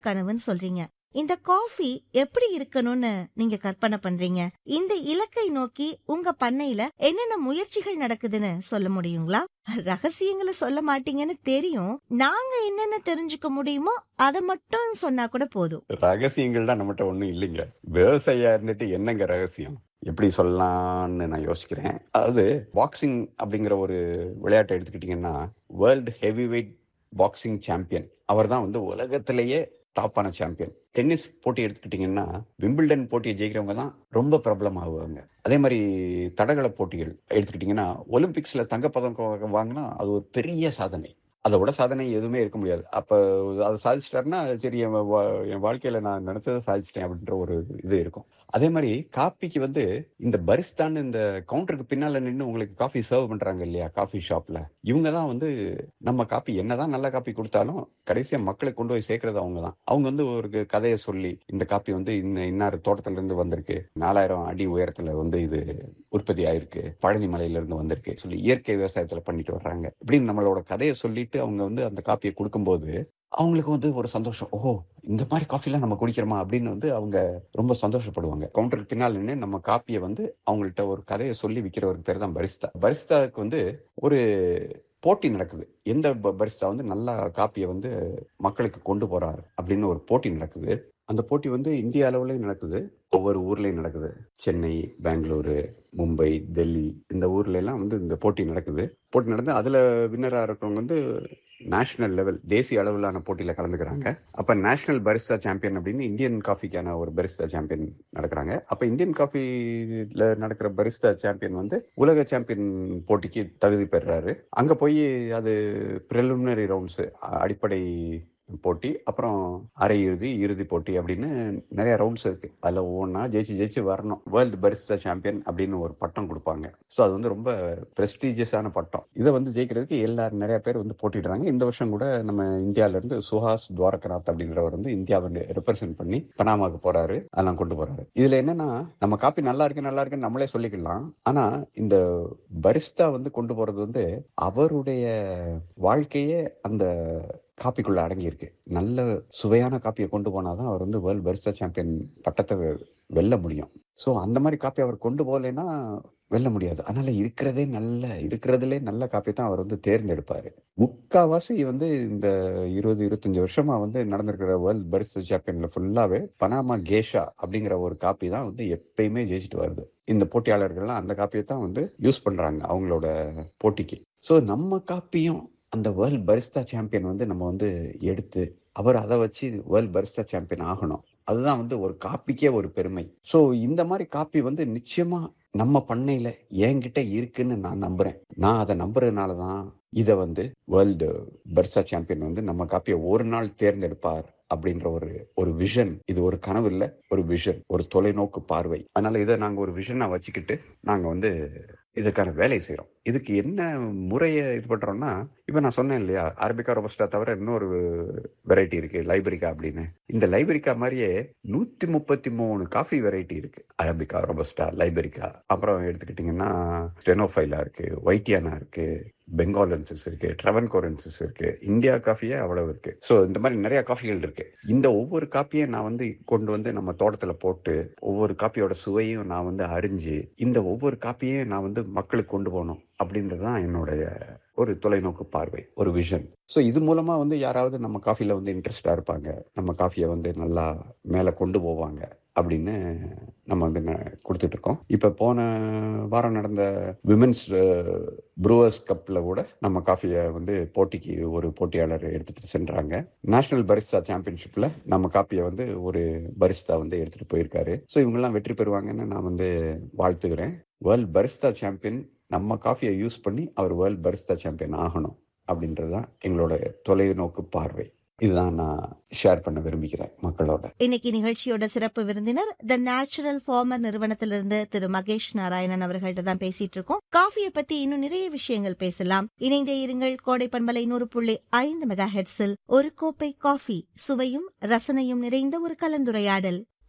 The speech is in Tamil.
கனவுன்னு சொல்றீங்க இந்த காஃபி எப்படி இருக்கணும்னு நீங்க கற்பனை பண்றீங்க இந்த இலக்கை நோக்கி உங்க பண்ணையில என்னென்ன முயற்சிகள் நடக்குதுன்னு சொல்ல முடியுங்களா ரகசியங்களை சொல்ல மாட்டீங்கன்னு தெரியும் நாங்க என்னென்ன தெரிஞ்சுக்க முடியுமோ அதை மட்டும் சொன்னா கூட போதும் ரகசியங்கள் தான் நம்மகிட்ட ஒன்றும் இல்லைங்க விவசாயியா இருந்துட்டு என்னங்க ரகசியம் எப்படி சொல்லலாம்னு நான் யோசிக்கிறேன் அதாவது பாக்ஸிங் அப்படிங்கிற ஒரு விளையாட்டை எடுத்துக்கிட்டிங்கன்னா world heavyweight boxing champion அவர் தான் வந்து உலகத்திலேயே டாப்பான சாம்பியன் டென்னிஸ் போட்டி எடுத்துக்கிட்டிங்கன்னா விம்பிள்டன் போட்டியை ஜெயிக்கிறவங்க தான் ரொம்ப பிரபலம் ஆகுவாங்க அதே மாதிரி தடகள போட்டிகள் எடுத்துக்கிட்டிங்கன்னா ஒலிம்பிக்ஸில் தங்கப்பதக்கம் வாங்கினா அது ஒரு பெரிய சாதனை அதை விட சாதனை எதுவுமே இருக்க முடியாது அப்போ அதை சாதிச்சிட்டாருன்னா சரி என் வா- என் வாழ்க்கையில் நான் நினச்சதை சாதிச்சிட்டேன் அப்படின்ற ஒரு இது இருக்கும் அதே மாதிரி காப்பிக்கு வந்து இந்த பரிஸ்தான்னு இந்த கவுண்டருக்கு பின்னால் நின்று உங்களுக்கு காஃபி சர்வ் பண்ணுறாங்க இல்லையா காஃபி ஷாப்பில் இவங்க தான் வந்து நம்ம காப்பி என்னதான் நல்ல காப்பி கொடுத்தாலும் கடைசியாக மக்களை கொண்டு போய் சேர்க்கறது அவங்க தான் அவங்க வந்து ஒரு கதையை சொல்லி இந்த காப்பி வந்து இந்த இன்னார் தோட்டத்துல இருந்து வந்திருக்கு நாலாயிரம் அடி உயரத்துல வந்து இது உற்பத்தி ஆயிருக்கு பழனி மலையில இருந்து வந்திருக்கு சொல்லி இயற்கை விவசாயத்துல பண்ணிட்டு வர்றாங்க இப்படின்னு நம்மளோட கதையை சொல்லிட்டு அவங்க வந்து அந்த காப்பியை கொடுக்கும்போது அவங்களுக்கு வந்து ஒரு சந்தோஷம் ஓ இந்த மாதிரி காஃபிலாம் நம்ம குடிக்கிறோமா அப்படின்னு வந்து அவங்க ரொம்ப சந்தோஷப்படுவாங்க கவுண்டருக்கு பின்னால் நின்று நம்ம காப்பியை வந்து அவங்கள்ட்ட ஒரு கதையை சொல்லி விற்கிறவருக்கு பேர் தான் பரிஸ்தா பரிஸ்தாவுக்கு வந்து ஒரு போட்டி நடக்குது எந்த ப- பரிஸ்தா வந்து நல்லா காப்பியை வந்து மக்களுக்கு கொண்டு போறாரு அப்படின்னு ஒரு போட்டி நடக்குது அந்த போட்டி வந்து இந்திய அளவுலயும் நடக்குது ஒவ்வொரு ஊர்லயும் நடக்குது சென்னை பெங்களூரு மும்பை டெல்லி இந்த ஊர்ல எல்லாம் வந்து இந்த போட்டி நடக்குது போட்டி நடந்து அதுல வின்னரா இருக்கிறவங்க வந்து நேஷனல் லெவல் தேசிய அளவிலான போட்டியில கலந்துக்கிறாங்க அப்ப நேஷனல் பரிஸ்தா சாம்பியன் அப்படின்னு இந்தியன் காஃபிக்கான ஒரு பரிஸ்தா சாம்பியன் நடக்கிறாங்க அப்ப இந்தியன் காஃபில நடக்கிற பரிஸ்தா சாம்பியன் வந்து உலக சாம்பியன் போட்டிக்கு தகுதி பெறுறாரு அங்க போய் அது ப்ரிலிமினரி ரவுண்ட்ஸ் அடிப்படை போட்டி அப்புறம் அரையிறுதி இறுதி போட்டி அப்படின்னு நிறைய ரவுண்ட்ஸ் இருக்கு அதுல ஒவ்வொன்றா ஜெயிச்சு ஜெயிச்சு வரணும் வேர்ல்டு பரிஸ்டா சாம்பியன் அப்படின்னு ஒரு பட்டம் கொடுப்பாங்க ஸோ அது வந்து ரொம்ப பிரஸ்டீஜியஸான பட்டம் இதை வந்து ஜெயிக்கிறதுக்கு எல்லாரும் நிறைய பேர் வந்து போட்டிடுறாங்க இந்த வருஷம் கூட நம்ம இந்தியால இருந்து சுஹாஸ் துவாரகநாத் அப்படின்றவர் வந்து இந்தியாவை ரெப்ரசென்ட் பண்ணி பனாமாக்கு போறாரு அதெல்லாம் கொண்டு போறாரு இதுல என்னன்னா நம்ம காப்பி நல்லா இருக்கு நல்லா இருக்குன்னு நம்மளே சொல்லிக்கலாம் ஆனா இந்த பரிஸ்தா வந்து கொண்டு போறது வந்து அவருடைய வாழ்க்கையே அந்த காப்பிக்குள்ள அடங்கியிருக்கு நல்ல சுவையான காப்பியை கொண்டு போனாதான் அவர் வந்து வேர்ல்டு பரிஸ்டா சாம்பியன் பட்டத்தை வெ- வெல்ல முடியும் ஸோ அந்த மாதிரி காப்பி அவர் கொண்டு போகலைன்னா வெல்ல முடியாது அதனால இருக்கிறதே நல்ல இருக்கிறதுலே நல்ல காப்பி தான் அவர் வந்து தேர்ந்தெடுப்பாரு முக்காவாசி வந்து இந்த இருபது இருபத்தஞ்சு வருஷமா வந்து நடந்திருக்கிற வேர்ல்டு பரிஸ்டா சாம்பியன்ல ஃபுல்லாவே பனாமா கேஷா அப்படிங்கிற ஒரு காப்பி தான் வந்து எப்பயுமே ஜெயிச்சுட்டு வருது இந்த போட்டியாளர்கள்லாம் அந்த காப்பியை தான் வந்து யூஸ் பண்றாங்க அவங்களோட போட்டிக்கு ஸோ நம்ம காப்பியும் அந்த வேர்ல்ட் பரிஸ்தா சாம்பியன் வந்து நம்ம வந்து எடுத்து அவர் அதை வச்சு வேர்ல்ட் பரிஸ்தா சாம்பியன் ஆகணும் அதுதான் வந்து ஒரு காப்பிக்கே ஒரு பெருமை ஸோ இந்த மாதிரி காப்பி வந்து நிச்சயமா நம்ம பண்ணையில என்கிட்ட இருக்குன்னு நான் நம்புறேன் நான் அதை நம்புறதுனால தான் இதை வந்து வேர்ல்டு பர்சா சாம்பியன் வந்து நம்ம காப்பியை ஒரு நாள் தேர்ந்தெடுப்பார் அப்படின்ற ஒரு ஒரு விஷன் இது ஒரு கனவு இல்ல ஒரு விஷன் ஒரு தொலைநோக்கு பார்வை அதனால இதை நாங்க ஒரு விஷனா வச்சுக்கிட்டு நாங்க வந்து இதுக்கான வேலையை செய்றோம் இதுக்கு என்ன முறையை இது பண்றோம்னா இப்ப நான் சொன்னேன் இல்லையா அரபிகா ரொபஸ்டா தவிர இன்னொரு வெரைட்டி இருக்கு லைபரிக்கா அப்படின்னு இந்த லைபரிக்கா மாதிரியே நூத்தி முப்பத்தி மூணு காஃபி வெரைட்டி இருக்கு அரபிகா ரொபஸ்டா லைபரிக்கா அப்புறம் எடுத்துக்கிட்டிங்கன்னா ஸ்டெனோஃபைலா இருக்கு ஒயிட்டியானா இருக்கு பெங்காலன்சஸ் இருக்கு ட்ரவன்கோரன்சஸ் இருக்கு இந்தியா காஃபியே அவ்வளவு இருக்கு ஸோ இந்த மாதிரி நிறைய காஃபிகள் இருக்கு இந்த ஒவ்வொரு காப்பியை நான் வந்து கொண்டு வந்து நம்ம தோட்டத்துல போட்டு ஒவ்வொரு காப்பியோட சுவையும் நான் வந்து அறிஞ்சு இந்த ஒவ்வொரு காப்பியையும் நான் வந்து மக்களுக்கு கொண்டு போகணும் அப்படின்றது தான் என்னுடைய ஒரு தொலைநோக்கு பார்வை ஒரு விஷன் ஸோ இது மூலமா வந்து யாராவது நம்ம காஃபில வந்து இன்ட்ரெஸ்டா இருப்பாங்க நம்ம காஃபியை வந்து நல்லா மேலே கொண்டு போவாங்க அப்படின்னு நம்ம வந்து ந- கொடுத்துட்டு இருக்கோம் இப்போ போன வாரம் நடந்த விமென்ஸ் ப்ரூவர்ஸ் கப்பில் கூட நம்ம காஃபியை வந்து போட்டிக்கு ஒரு போட்டியாளர் எடுத்துட்டு சென்றாங்க நேஷனல் பரிஸ்தா சாம்பியன்ஷிப்ல நம்ம காப்பியை வந்து ஒரு பரிஸ்தா வந்து எடுத்துட்டு போயிருக்காரு ஸோ இவங்கெல்லாம் வெற்றி பெறுவாங்கன்னு நான் வந்து வாழ்த்துக்கிறேன் வேர்ல்ட் பரிஸ்தா சாம்பியன் நம்ம காஃபியை யூஸ் பண்ணி அவர் வேர்ல்ட் பரிஸ்தா சாம்பியன் ஆகணும் அப்படின்றது தான் எங்களோட தொலைநோக்கு பார்வை இதுதான் நான் ஷேர் பண்ண விரும்புகிறேன் மக்களோட இன்னைக்கு நிகழ்ச்சியோட சிறப்பு விருந்தினர் த நேச்சுரல் ஃபார்மர் நிறுவனத்திலிருந்து திரு மகேஷ் நாராயணன் அவர்கள்ட்ட தான் பேசிட்டு இருக்கோம் காஃபியை பத்தி இன்னும் நிறைய விஷயங்கள் பேசலாம் இணைந்தே இருங்கள் கோடை பண்பலை நூறு புள்ளி ஐந்து மெகா ஹெட்ஸில் ஒரு கோப்பை காஃபி சுவையும் ரசனையும் நிறைந்த ஒரு கலந்துரையாடல்